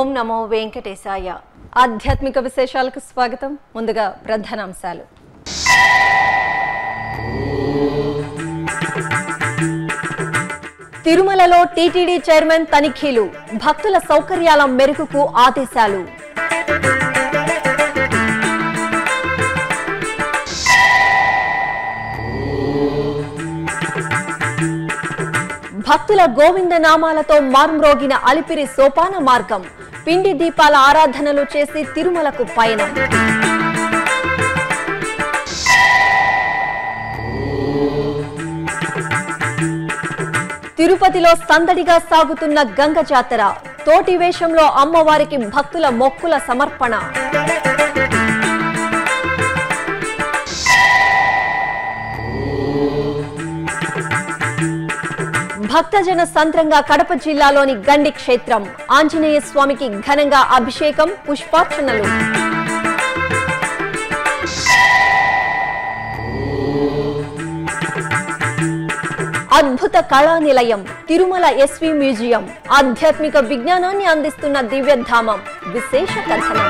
ఓం నమో వెంకటేశాయ ఆధ్యాత్మిక విశేషాలకు స్వాగతం ముందుగా ప్రధానాంశాలు తిరుమలలో టీటీడీ చైర్మన్ తనిఖీలు భక్తుల సౌకర్యాల మెరుగుకు ఆదేశాలు భక్తుల గోవింద నామాలతో మార్మ్రోగిన అలిపిరి సోపాన మార్గం పిండి దీపాల ఆరాధనలు చేసి తిరుమలకు పయనం తిరుపతిలో సందడిగా సాగుతున్న గంగ జాతర తోటి వేషంలో అమ్మవారికి భక్తుల మొక్కుల సమర్పణ భక్తజన సంద్రంగా కడప జిల్లాలోని గండి క్షేత్రం ఆంజనేయ స్వామికి ఘనంగా అభిషేకం పుష్పార్చనలు అద్భుత కళా నిలయం తిరుమల ఎస్వి మ్యూజియం ఆధ్యాత్మిక విజ్ఞానాన్ని అందిస్తున్న దివ్యధామం విశేష కథనం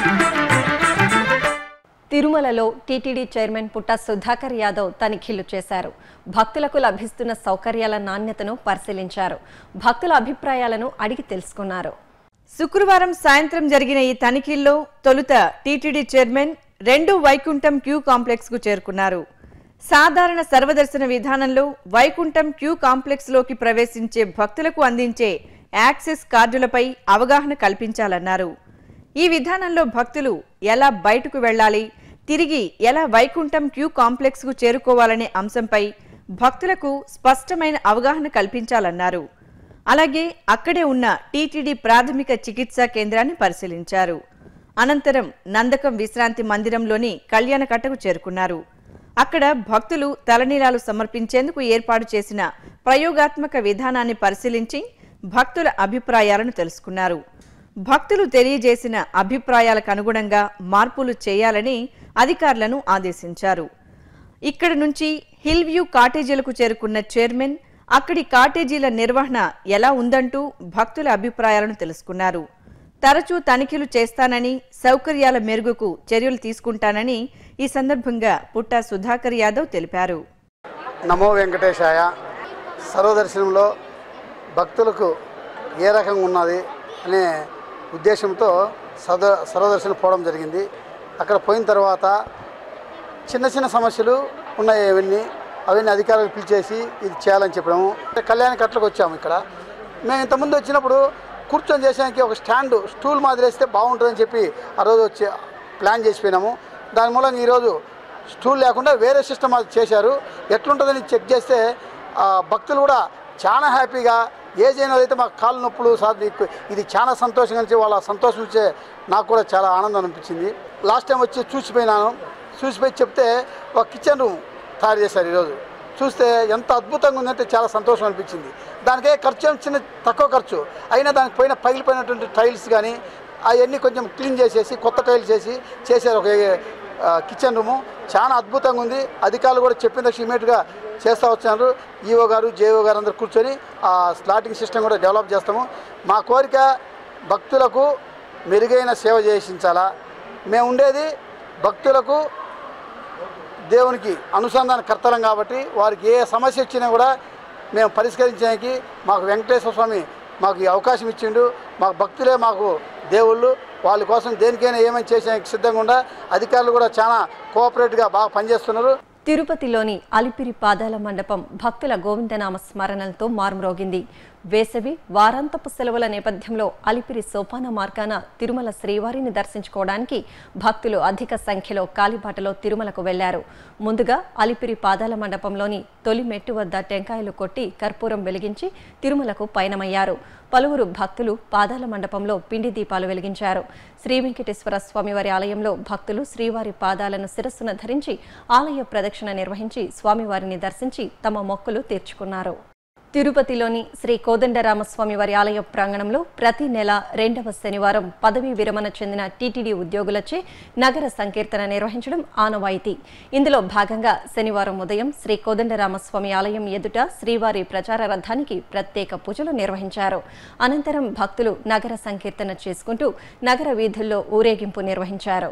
తిరుమలలో టీటీడీ చైర్మన్ పుట్ట సుధాకర్ యాదవ్ తనిఖీలు చేశారు భక్తులకు లభిస్తున్న సౌకర్యాల నాణ్యతను పరిశీలించారు భక్తుల అభిప్రాయాలను అడిగి తెలుసుకున్నారు శుక్రవారం సాయంత్రం జరిగిన ఈ తనిఖీల్లో తొలుత టీటీడీ చైర్మన్ రెండు వైకుంఠం క్యూ కాంప్లెక్స్ కు చేరుకున్నారు సాధారణ సర్వదర్శన విధానంలో వైకుంఠం క్యూ కాంప్లెక్స్ లోకి ప్రవేశించే భక్తులకు అందించే యాక్సెస్ కార్డులపై అవగాహన కల్పించాలన్నారు ఈ విధానంలో భక్తులు ఎలా బయటకు వెళ్ళాలి తిరిగి ఎలా వైకుంఠం క్యూ కాంప్లెక్స్ కు చేరుకోవాలనే అంశంపై భక్తులకు స్పష్టమైన అవగాహన కల్పించాలన్నారు అలాగే అక్కడే ఉన్న టీటీడీ ప్రాథమిక చికిత్సా కేంద్రాన్ని పరిశీలించారు అనంతరం నందకం విశ్రాంతి మందిరంలోని కళ్యాణకట్టకు చేరుకున్నారు అక్కడ భక్తులు తలనీలాలు సమర్పించేందుకు ఏర్పాటు చేసిన ప్రయోగాత్మక విధానాన్ని పరిశీలించి భక్తుల అభిప్రాయాలను తెలుసుకున్నారు భక్తులు తెలియజేసిన అభిప్రాయాలకు అనుగుణంగా మార్పులు చేయాలని అధికారులను ఆదేశించారు ఇక్కడి నుంచి హిల్ వ్యూ కాటేజీలకు చేరుకున్న చైర్మన్ అక్కడి కాటేజీల నిర్వహణ ఎలా ఉందంటూ భక్తుల అభిప్రాయాలను తెలుసుకున్నారు తరచూ తనిఖీలు చేస్తానని సౌకర్యాల మెరుగుకు చర్యలు తీసుకుంటానని ఈ సందర్భంగా పుట్ట సుధాకర్ యాదవ్ తెలిపారు నమో వెంకటేశాయ సర్వదర్శనంలో భక్తులకు ఏ రకంగా ఉన్నది అనే ఉద్దేశంతో సర్వ సర్వదర్శనం పోవడం జరిగింది అక్కడ పోయిన తర్వాత చిన్న చిన్న సమస్యలు ఉన్నాయి అవన్నీ అవన్నీ అధికారులకు పిలిచేసి ఇది చేయాలని చెప్పడము కళ్యాణ కట్లకు వచ్చాము ఇక్కడ మేము ఇంతకుముందు వచ్చినప్పుడు కూర్చొని చేసానికి ఒక స్టాండ్ స్టూల్ మాదిరి వేస్తే బాగుంటుందని చెప్పి ఆ రోజు వచ్చి ప్లాన్ చేసిపోయినాము దాని మూలంగా ఈరోజు స్టూల్ లేకుండా వేరే సిస్టమ్ అది చేశారు ఎట్లుంటుందని చెక్ చేస్తే ఆ, భక్తులు కూడా చాలా హ్యాపీగా ఏజ్ అయినదైతే మాకు కాళ్ళు నొప్పులు సార్ మీకు ఇది చాలా సంతోషంగా అనిపించి వాళ్ళ సంతోషం ఇచ్చే నాకు కూడా చాలా ఆనందం అనిపించింది లాస్ట్ టైం వచ్చి చూసిపోయినాను చూసిపోయి చెప్తే ఒక కిచెన్ రూమ్ తయారు చేశారు ఈరోజు చూస్తే ఎంత అద్భుతంగా ఉందంటే చాలా సంతోషం అనిపించింది దానికే ఖర్చు ఏం చిన్న తక్కువ ఖర్చు అయినా దానికి పోయిన పగిలిపోయినటువంటి టైల్స్ కానీ అవన్నీ కొంచెం క్లీన్ చేసేసి కొత్త టైల్స్ వేసి చేశారు ఒక ఆ, కిచెన్ రూము చాలా అద్భుతంగా ఉంది అధికారులు కూడా చెప్పిన ఇమీడియట్గా చేస్తూ వచ్చారు ఈఓ గారు జేఓ గారు అందరు కూర్చొని ఆ స్లాటింగ్ సిస్టమ్ కూడా డెవలప్ చేస్తాము మా కోరిక భక్తులకు మెరుగైన సేవ చేసించాలా మేము ఉండేది భక్తులకు దేవునికి అనుసంధాన కర్తలం కాబట్టి వారికి ఏ సమస్య వచ్చినా కూడా మేము పరిష్కరించడానికి మాకు వెంకటేశ్వర స్వామి మాకు ఈ అవకాశం ఇచ్చిండు మాకు భక్తులే మాకు దేవుళ్ళు వాళ్ళ కోసం దేనికైనా ఏమైనా చేసేందుకు సిద్ధంగా ఉండ అధికారులు కూడా చాలా కోఆపరేట్గా బాగా పనిచేస్తున్నారు తిరుపతిలోని అలిపిరి పాదాల మండపం భక్తుల గోవిందనామ స్మరణలతో మారుమ్రోగింది వేసవి వారాంతపు సెలవుల నేపథ్యంలో అలిపిరి సోపాన మార్గాన తిరుమల శ్రీవారిని దర్శించుకోవడానికి భక్తులు అధిక సంఖ్యలో కాలిబాటలో తిరుమలకు వెళ్లారు ముందుగా అలిపిరి పాదాల మండపంలోని తొలి మెట్టు వద్ద టెంకాయలు కొట్టి కర్పూరం వెలిగించి తిరుమలకు పయనమయ్యారు పలువురు భక్తులు పాదాల మండపంలో పిండి దీపాలు వెలిగించారు శ్రీ వెంకటేశ్వర స్వామివారి ఆలయంలో భక్తులు శ్రీవారి పాదాలను శిరస్సున ధరించి ఆలయ ప్రదక్షిణ నిర్వహించి స్వామివారిని దర్శించి తమ మొక్కులు తీర్చుకున్నారు తిరుపతిలోని శ్రీ కోదండరామస్వామి వారి ఆలయ ప్రాంగణంలో ప్రతి నెల రెండవ శనివారం పదవీ విరమణ చెందిన టీటీడీ ఉద్యోగులచే నగర సంకీర్తన నిర్వహించడం ఆనవాయితీ ఇందులో భాగంగా శనివారం ఉదయం శ్రీ కోదండరామస్వామి ఆలయం ఎదుట శ్రీవారి ప్రచార రథానికి ప్రత్యేక పూజలు నిర్వహించారు అనంతరం భక్తులు నగర సంకీర్తన చేసుకుంటూ నగర వీధుల్లో ఊరేగింపు నిర్వహించారు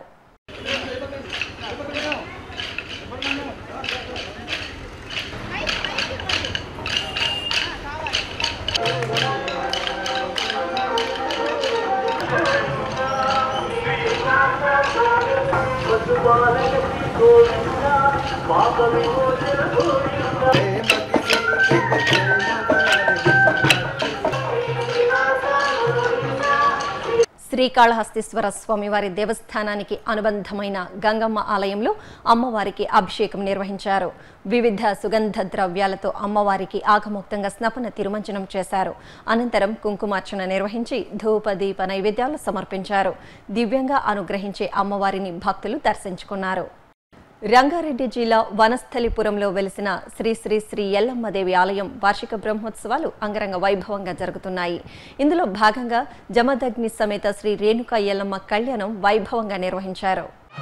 శ్రీకాళహస్తీశ్వర స్వామివారి దేవస్థానానికి అనుబంధమైన గంగమ్మ ఆలయంలో అమ్మవారికి అభిషేకం నిర్వహించారు వివిధ సుగంధ ద్రవ్యాలతో అమ్మవారికి ఆగమోక్తంగా స్నపన తిరుమంచనం చేశారు అనంతరం కుంకుమార్చన నిర్వహించి ధూప దీప నైవేద్యాలు సమర్పించారు దివ్యంగా అనుగ్రహించే అమ్మవారిని భక్తులు దర్శించుకున్నారు రంగారెడ్డి జిల్లా వనస్థలిపురంలో వెలిసిన శ్రీ శ్రీ శ్రీ ఎల్లమ్మదేవి ఆలయం వార్షిక బ్రహ్మోత్సవాలు అంగరంగ వైభవంగా జరుగుతున్నాయి ఇందులో భాగంగా జమదగ్ని సమేత శ్రీ రేణుకా ఎల్లమ్మ కళ్యాణం వైభవంగా నిర్వహించారు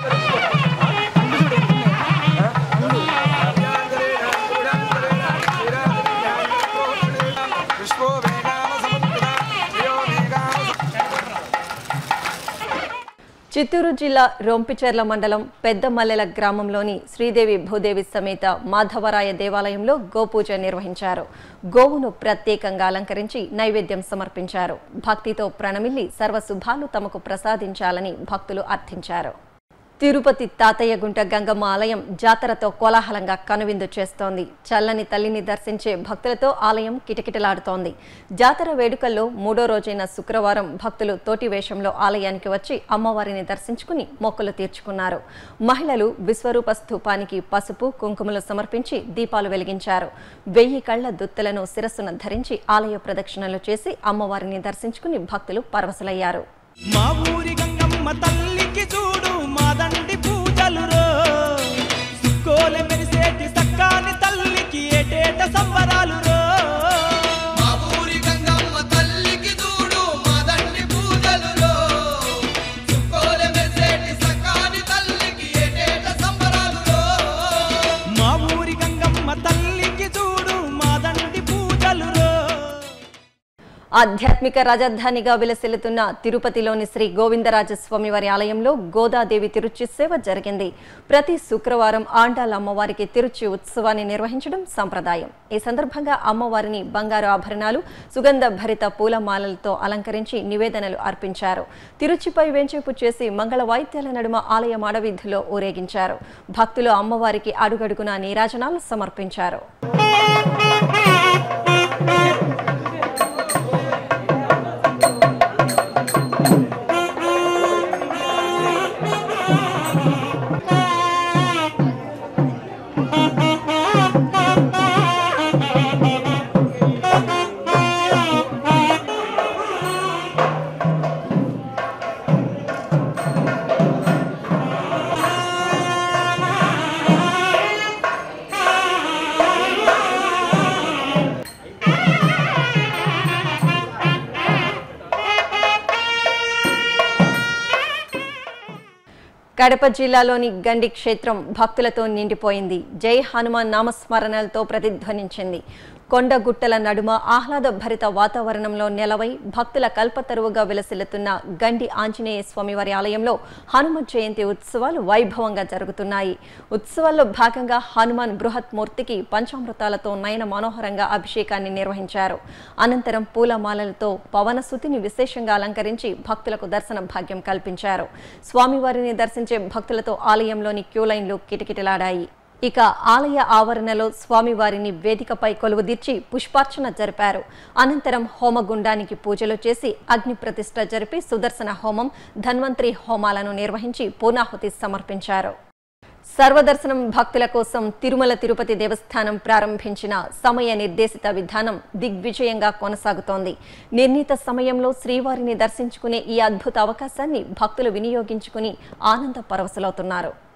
విశ్వో వేగాన సముద్ర శ్రియో వేగాన చిత్తూరు జిల్లా రొంపిచెర్ల మండలం పెద్దమల్లెల గ్రామంలోని శ్రీదేవి భూదేవి సమేత మాధవరాయ దేవాలయంలో గోపూజ నిర్వహించారు గోవును ప్రత్యేకంగా అలంకరించి నైవేద్యం సమర్పించారు భక్తితో ప్రణమిల్లి సర్వశుభాలు తమకు ప్రసాదించాలని భక్తులు అర్థించారు తిరుపతి తాతయ్యగుంట గంగమ్మ ఆలయం జాతరతో కోలాహలంగా కనువిందు చేస్తోంది చల్లని తల్లిని దర్శించే భక్తులతో ఆలయం కిటకిటలాడుతోంది జాతర వేడుకల్లో మూడో రోజైన శుక్రవారం భక్తులు తోటి వేషంలో ఆలయానికి వచ్చి అమ్మవారిని దర్శించుకుని మొక్కులు తీర్చుకున్నారు మహిళలు విశ్వరూప స్థూపానికి పసుపు కుంకుమలు సమర్పించి దీపాలు వెలిగించారు వెయ్యి కళ్ల దుత్తలను శిరస్సున ధరించి ఆలయ ప్రదక్షిణలు చేసి అమ్మవారిని దర్శించుకుని భక్తులు పరవశలయ్యారు మా ఊరి గంగమ్మ తల్లికి చూడు మా దండి పూజలు రో సుక్కోలె మెరిసేటి సక్కాని తల్లికి ఏటేట సంబరాలు రో మా ఊరి గంగమ్మ తల్లికి చూడు మా దండి పూజలులో చుక్కోలె మెసేటి సకాని తల్లికి ఏటేట సంబరాలులో మా ఊరి గంగమ్మ తల్లికి చూడు మా దండి పూజలు రో ఆధ్యాత్మిక రాజధానిగా విలసిల్లుతున్న తిరుపతిలోని శ్రీ గోవిందరాజస్వామి వారి ఆలయంలో గోదాదేవి తిరుచి సేవ జరిగింది ప్రతి శుక్రవారం ఆండాల అమ్మవారికి తిరుచి ఉత్సవాన్ని నిర్వహించడం సంప్రదాయం ఈ సందర్భంగా అమ్మవారిని బంగారు ఆభరణాలు సుగంధ భరిత పూలమాలలతో అలంకరించి నివేదనలు అర్పించారు తిరుచిపై వెంచేపు చేసి మంగళ వాయిద్యాల నడుమ ఆలయ మాడవీధిలో ఊరేగించారు భక్తులు అమ్మవారికి అడుగడుగున నీరాజనాలు సమర్పించారు కడప జిల్లాలోని గండి క్షేత్రం భక్తులతో నిండిపోయింది జై హనుమాన్ నామస్మరణలతో ప్రతిధ్వనించింది కొండగుట్టల నడుమ ఆహ్లాద భరిత వాతావరణంలో నెలవై భక్తుల కల్పతరువుగా విలసిల్లుతున్న గండి ఆంజనేయ స్వామివారి ఆలయంలో హనుమత్ జయంతి ఉత్సవాలు వైభవంగా జరుగుతున్నాయి ఉత్సవాల్లో భాగంగా హనుమాన్ బృహత్ మూర్తికి పంచామృతాలతో నయన మనోహరంగా అభిషేకాన్ని నిర్వహించారు అనంతరం పూలమాలలతో పవనసుతిని విశేషంగా అలంకరించి భక్తులకు దర్శన భాగ్యం కల్పించారు స్వామివారిని దర్శించే భక్తులతో ఆలయంలోని క్యూలైన్లు కిటకిటలాడాయి ఇక ఆలయ ఆవరణలో స్వామివారిని వేదికపై కొలువుదీర్చి పుష్పార్చన జరిపారు అనంతరం హోమగుండానికి పూజలు చేసి అగ్ని ప్రతిష్ఠ జరిపి సుదర్శన హోమం ధన్వంతరి హోమాలను నిర్వహించి పూర్ణాహుతి సమర్పించారు సర్వదర్శనం భక్తుల కోసం తిరుమల తిరుపతి దేవస్థానం ప్రారంభించిన సమయ నిర్దేశిత విధానం దిగ్విజయంగా కొనసాగుతోంది నిర్ణీత సమయంలో శ్రీవారిని దర్శించుకునే ఈ అద్భుత అవకాశాన్ని భక్తులు వినియోగించుకుని ఆనంద పరవశలవుతున్నారు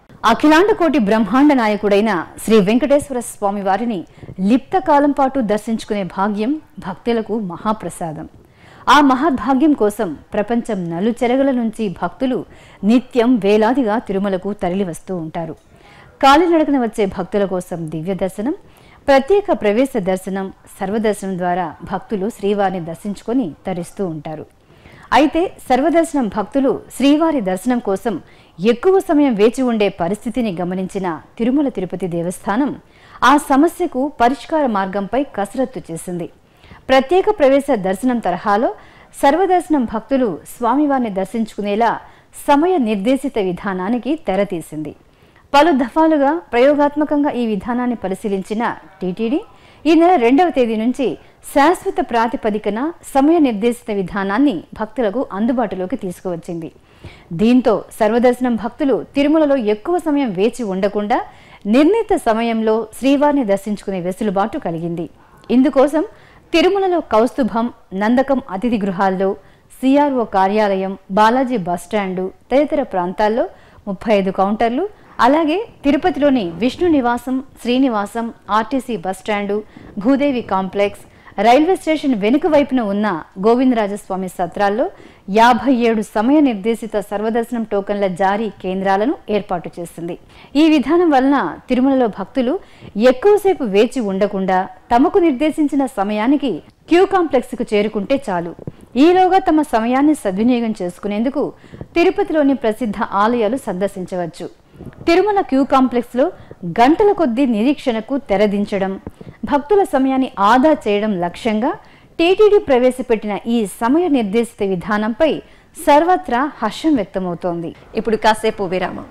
అఖిలాండ కోటి బ్రహ్మాండ నాయకుడైన శ్రీ వెంకటేశ్వర స్వామి వారిని లిప్త కాలం పాటు దర్శించుకునే భాగ్యం భక్తులకు మహాప్రసాదం ఆ మహద్భాగ్యం కోసం ప్రపంచం నలుచెరగల నుంచి భక్తులు నిత్యం వేలాదిగా తిరుమలకు తరలివస్తూ ఉంటారు కాలినడకన వచ్చే భక్తుల కోసం దివ్య దర్శనం ప్రత్యేక ప్రవేశ దర్శనం సర్వదర్శనం ద్వారా భక్తులు శ్రీవారిని దర్శించుకొని తరిస్తూ ఉంటారు అయితే సర్వదర్శనం భక్తులు శ్రీవారి దర్శనం కోసం ఎక్కువ సమయం వేచి ఉండే పరిస్థితిని గమనించిన తిరుమల తిరుపతి దేవస్థానం ఆ సమస్యకు పరిష్కార మార్గంపై కసరత్తు చేసింది ప్రత్యేక ప్రవేశ దర్శనం తరహాలో సర్వదర్శనం భక్తులు స్వామివారిని దర్శించుకునేలా సమయ నిర్దేశిత విధానానికి తెరతీసింది పలు దఫాలుగా ప్రయోగాత్మకంగా ఈ విధానాన్ని పరిశీలించిన టీటీడీ ఈ నెల రెండవ తేదీ నుంచి శాశ్వత ప్రాతిపదికన సమయ నిర్దేశిత విధానాన్ని భక్తులకు అందుబాటులోకి తీసుకువచ్చింది దీంతో సర్వదర్శనం భక్తులు తిరుమలలో ఎక్కువ సమయం వేచి ఉండకుండా నిర్ణీత సమయంలో శ్రీవారిని దర్శించుకునే వెసులుబాటు కలిగింది ఇందుకోసం తిరుమలలో కౌస్తుభం నందకం అతిథి గృహాల్లో సిఆర్ఓ కార్యాలయం బాలాజీ బస్టాండు తదితర ప్రాంతాల్లో ముప్పై ఐదు కౌంటర్లు అలాగే తిరుపతిలోని Vishnu Nivasam Srinivasam RTC bus stand Bhudevi complex railway station వెనుక వైపున ఉన్న గోవిందరాజస్వామి సత్రాల్లో యాభై ఏడు సమయ నిర్దేశిత సర్వదర్శనం టోకన్ల జారీ కేంద్రాలను ఏర్పాటు చేసింది ఈ విధానం వలన తిరుమలలో భక్తులు ఎక్కువసేపు వేచి ఉండకుండా తమకు నిర్దేశించిన సమయానికి క్యూ కాంప్లెక్స్ కు చేరుకుంటే చాలు ఈలోగా తమ సమయాన్ని సద్వినియోగం చేసుకునేందుకు తిరుపతిలోని ప్రసిద్ధ ఆలయాలు సందర్శించవచ్చు తిరుమల క్యూ కాంప్లెక్స్ లో గంటల కొద్దీ నిరీక్షణకు తెరదించడం భక్తుల సమయాన్ని ఆదా చేయడం లక్ష్యంగా టీటీడీ ప్రవేశపెట్టిన ఈ సమయ నిర్దేశిత విధానంపై సర్వత్రా హర్షం వ్యక్తమవుతోంది ఇప్పుడు కాసేపు విరామం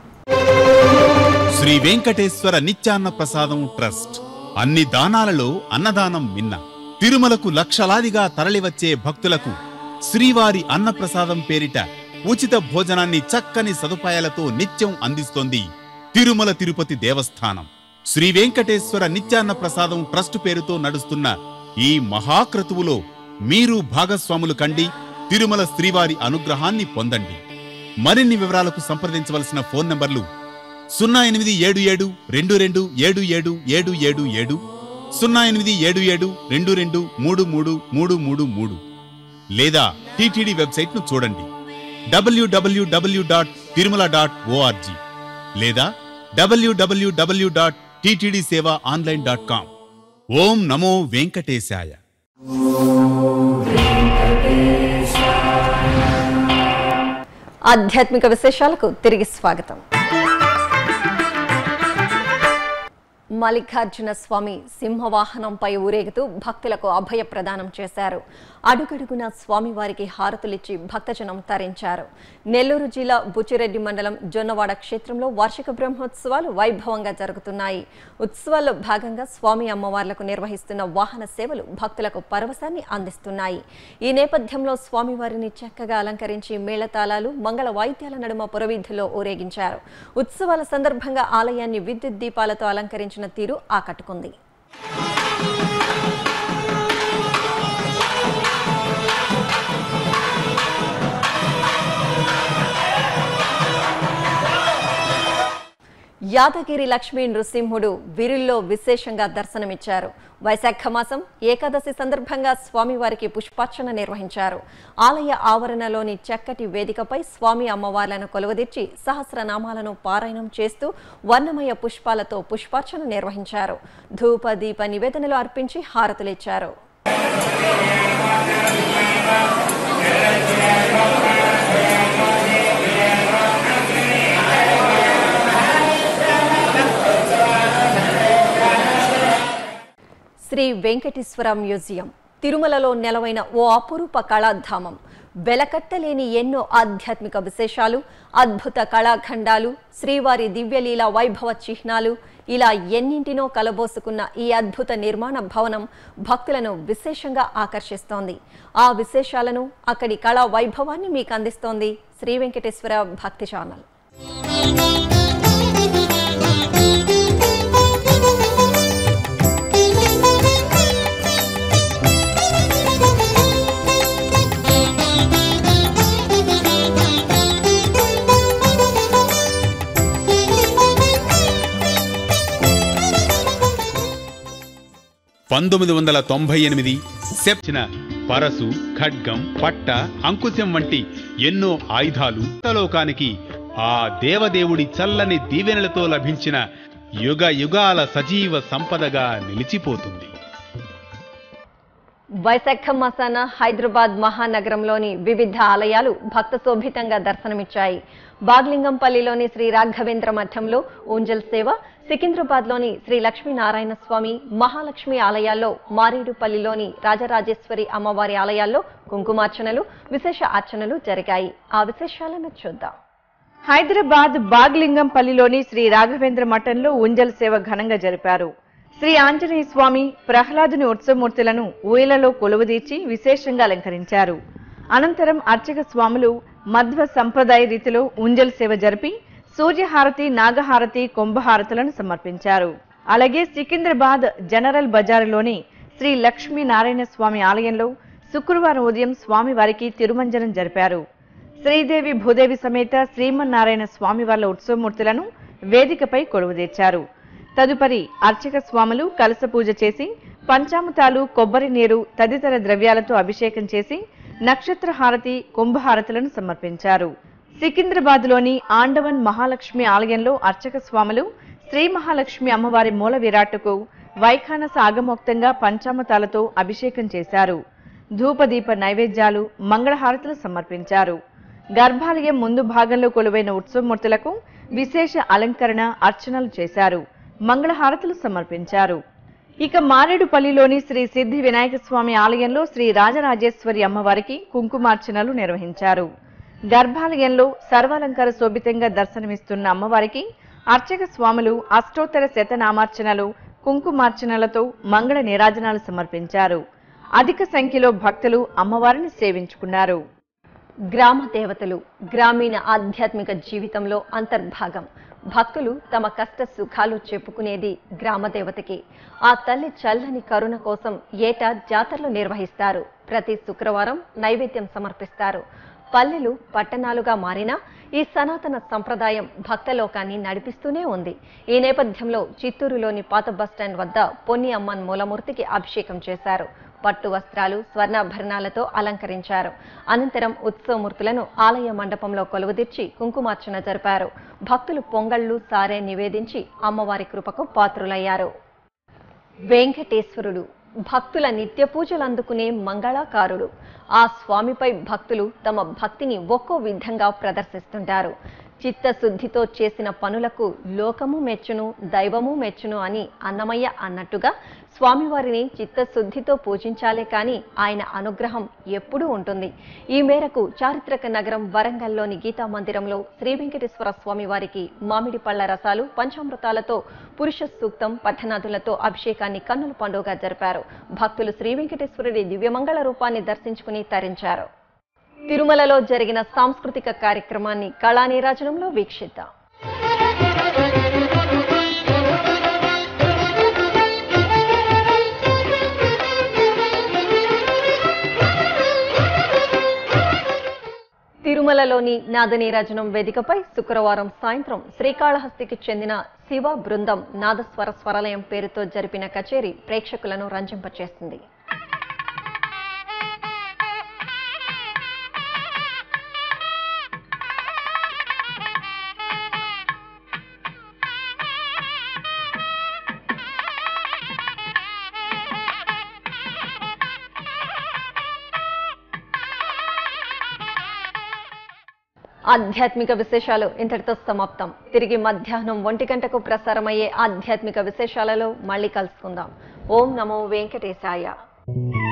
శ్రీ వెంకటేశ్వర నిత్యాన్న ప్రసాదం ట్రస్ట్ అన్ని దానాలలో అన్నదానం మిన్న తిరుమలకు లక్షలాదిగా తరలివచ్చే భక్తులకు శ్రీవారి అన్నప్రసాదం పేరిట ఉచిత భోజనాన్ని చక్కని సదుపాయాలతో నిత్యం అందిస్తోంది తిరుమల తిరుపతి దేవస్థానం శ్రీ వెంకటేశ్వర నిత్యాన్న ప్రసాదం ట్రస్ట్ పేరుతో నడుస్తున్న ఈ మహాక్రతువులో మీరు భాగస్వాములు కండి తిరుమల శ్రీవారి అనుగ్రహాన్ని పొందండి మరిన్ని వివరాలకు సంప్రదించవలసిన ఫోన్ నంబర్లు సున్నా ఎనిమిది ఏడు ఏడు రెండు రెండు ఏడు ఏడు ఏడు ఏడు ఏడు సున్నా ఎనిమిది ఏడు ఏడు రెండు రెండు మూడు మూడు మూడు మూడు మూడు లేదా టీటీడీ వెబ్సైట్ను చూడండి WWW dot Tirumala dot ORG లేదా WWW dot TTD seva online dot com ఓం నమో వెంకటేశాయ ఆధ్యాత్మిక విశేషాలకు తిరిగి స్వాగతం మల్లికార్జున స్వామి సింహవాహనంపై ఊరేగుతూ భక్తులకు అభయ ప్రదానం చేశారు అడుగడుగున స్వామివారికి హారతులిచ్చి భక్తజనం తరించారు నెల్లూరు జిల్లా బుచ్చిరెడ్డి మండలం జొన్నవాడ క్షేత్రంలో వార్షిక బ్రహ్మోత్సవాలు వైభవంగా జరుగుతున్నాయి ఉత్సవాల్లో భాగంగా స్వామి అమ్మవార్లకు నిర్వహిస్తున్న వాహన సేవలు భక్తులకు పరవశాన్ని అందిస్తున్నాయి ఈ నేపథ్యంలో స్వామివారిని చక్కగా అలంకరించి మేళతాళాలు మంగళ వాయిద్యాల నడుమ పురవీధుల్లో ఊరేగించారు ఉత్సవాల సందర్భంగా ఆలయాన్ని విద్యుత్ దీపాలతో అలంకరించిన తీరు ఆకట్టుకుంది యాదగిరి లక్ష్మీ నృసింహుడు విరుల్లో విశేషంగా దర్శనమిచ్చారు వైశాఖ మాసం ఏకాదశి సందర్భంగా స్వామివారికి పుష్పార్చన నిర్వహించారు ఆలయ ఆవరణలోని చక్కటి వేదికపై స్వామి అమ్మవార్లను కొలువదీర్చి సహస్రనామాలను పారాయణం చేస్తూ వర్ణమయ పుష్పాలతో పుష్పార్చన నిర్వహించారు ధూప దీప నివేదనలు అర్పించి హారతులిచ్చారు శ్రీ వెంకటేశ్వర మ్యూజియం తిరుమలలో నెలవైన ఓ అపురూప కళాధామం వెలకట్టలేని ఎన్నో ఆధ్యాత్మిక విశేషాలు అద్భుత కళాఖండాలు శ్రీవారి దివ్యలీల వైభవ చిహ్నాలు ఇలా ఎన్నింటినో కలబోసుకున్న ఈ అద్భుత నిర్మాణ భవనం భక్తులను విశేషంగా ఆకర్షిస్తోంది ఆ విశేషాలను అక్కడి కళా వైభవాన్ని మీకు అందిస్తోంది శ్రీ వెంకటేశ్వర భక్తి ఛానల్ పంతొమ్మిది వందల తొంభై ఎనిమిది సెప్చిన పరసు ఖడ్గం పట్ట అంకుశం వంటి ఎన్నో ఆయుధాలు లోకానికి ఆ దేవదేవుడి చల్లని దీవెనలతో లభించిన యుగ యుగాల సజీవ సంపదగా నిలిచిపోతుంది వైశాఖ మసాన హైదరాబాద్ మహానగరంలోని వివిధ ఆలయాలు భక్త శోభితంగా దర్శనమిచ్చాయి బాగ్లింగంపల్లిలోని శ్రీ రాఘవేంద్ర మఠంలో ఊంజల్ సేవ సికింద్రాబాద్లోని శ్రీ లక్ష్మీనారాయణ స్వామి మహాలక్ష్మి ఆలయాల్లో మారేడుపల్లిలోని రాజరాజేశ్వరి అమ్మవారి ఆలయాల్లో కుంకుమార్చనలు విశేష అర్చనలు జరిగాయి ఆ విశేషాలను చూద్దాం హైదరాబాద్ బాగ్లింగంపల్లిలోని శ్రీ రాఘవేంద్ర మఠంలో ఉంజల్ సేవ ఘనంగా జరిపారు శ్రీ ఆంజనేయ స్వామి ప్రహ్లాదుని ఉత్సవమూర్తులను ఊయలలో కొలువుదీర్చి విశేషంగా అలంకరించారు అనంతరం అర్చక స్వాములు మధ్వ సంప్రదాయ రీతిలో ఉంజల్ సేవ జరిపి సూర్యహారతి నాగహారతి కుంభహారతులను సమర్పించారు అలాగే సికింద్రాబాద్ జనరల్ బజారులోని శ్రీ లక్ష్మీనారాయణ స్వామి ఆలయంలో శుక్రవారం ఉదయం స్వామివారికి తిరుమంజనం జరిపారు శ్రీదేవి భూదేవి సమేత శ్రీమన్నారాయణ స్వామివార్ల ఉత్సవమూర్తులను వేదికపై కొలువుదీర్చారు తదుపరి అర్చక స్వాములు కలస పూజ చేసి పంచామృతాలు కొబ్బరి నీరు తదితర ద్రవ్యాలతో అభిషేకం చేసి నక్షత్ర హారతి కుంభహారతులను సమర్పించారు సికింద్రాబాద్లోని ఆండవన్ మహాలక్ష్మి ఆలయంలో అర్చక స్వాములు శ్రీ మహాలక్ష్మి అమ్మవారి మూల విరాట్టుకు వైఖానస ఆగమోక్తంగా పంచామృతాలతో అభిషేకం చేశారు ధూపదీప నైవేద్యాలు మంగళహారతులు సమర్పించారు గర్భాలయం ముందు భాగంలో కొలువైన ఉత్సవమూర్తులకు విశేష అలంకరణ అర్చనలు చేశారు మంగళహారతులు సమర్పించారు ఇక మారేడుపల్లిలోని శ్రీ సిద్ధి వినాయక స్వామి ఆలయంలో శ్రీ రాజరాజేశ్వరి అమ్మవారికి కుంకుమార్చనలు నిర్వహించారు గర్భాలయంలో సర్వాలంకార శోభితంగా దర్శనమిస్తున్న అమ్మవారికి అర్చక స్వాములు అష్టోత్తర శతనామార్చనలు కుంకుమార్చనలతో మంగళ నీరాజనాలు సమర్పించారు అధిక సంఖ్యలో భక్తులు అమ్మవారిని సేవించుకున్నారు గ్రామ దేవతలు గ్రామీణ ఆధ్యాత్మిక జీవితంలో అంతర్భాగం భక్తులు తమ కష్ట సుఖాలు చెప్పుకునేది గ్రామ దేవతకి ఆ తల్లి చల్లని కరుణ కోసం ఏటా జాతరలు నిర్వహిస్తారు ప్రతి శుక్రవారం నైవేద్యం సమర్పిస్తారు పల్లెలు పట్టణాలుగా మారినా ఈ సనాతన సంప్రదాయం భక్తలోకాన్ని నడిపిస్తూనే ఉంది ఈ నేపథ్యంలో చిత్తూరులోని పాత బస్టాండ్ వద్ద పొన్ని అమ్మన్ మూలమూర్తికి అభిషేకం చేశారు పట్టు వస్త్రాలు స్వర్ణాభరణాలతో అలంకరించారు అనంతరం ఉత్సవమూర్తులను ఆలయ మండపంలో కొలువుదీర్చి కుంకుమార్చన జరిపారు భక్తులు పొంగళ్లు సారే నివేదించి అమ్మవారి కృపకు పాత్రులయ్యారు వెంకటేశ్వరుడు భక్తుల నిత్య పూజలు అందుకునే మంగళాకారుడు ఆ స్వామిపై భక్తులు తమ భక్తిని ఒక్కో విధంగా ప్రదర్శిస్తుంటారు చిత్తశుద్ధితో చేసిన పనులకు లోకము మెచ్చును దైవము మెచ్చును అని అన్నమయ్య అన్నట్టుగా స్వామివారిని చిత్తశుద్ధితో పూజించాలే కానీ ఆయన అనుగ్రహం ఎప్పుడూ ఉంటుంది ఈ మేరకు చారిత్రక నగరం వరంగల్లోని గీతా మందిరంలో శ్రీ వెంకటేశ్వర స్వామి వారికి మామిడి పళ్ల రసాలు పంచామృతాలతో పురుష సూక్తం పఠనాదులతో అభిషేకాన్ని కన్నుల పండుగ జరిపారు భక్తులు శ్రీ వెంకటేశ్వరుడి దివ్యమంగళ రూపాన్ని దర్శించుకుని తరించారు తిరుమలలో జరిగిన సాంస్కృతిక కార్యక్రమాన్ని కళానీరాజనంలో వీక్షిద్దాం తిరుమలలోని నాదనీరాజనం వేదికపై శుక్రవారం సాయంత్రం శ్రీకాళహస్తికి చెందిన శివ బృందం నాదస్వర స్వరలయం పేరుతో జరిపిన కచేరీ ప్రేక్షకులను రంజింపచేసింది ఆధ్యాత్మిక విశేషాలు ఇంతటితో సమాప్తం తిరిగి మధ్యాహ్నం ఒంటి గంటకు ప్రసారమయ్యే ఆధ్యాత్మిక విశేషాలలో మళ్ళీ కలుసుకుందాం ఓం నమో వెంకటేశాయ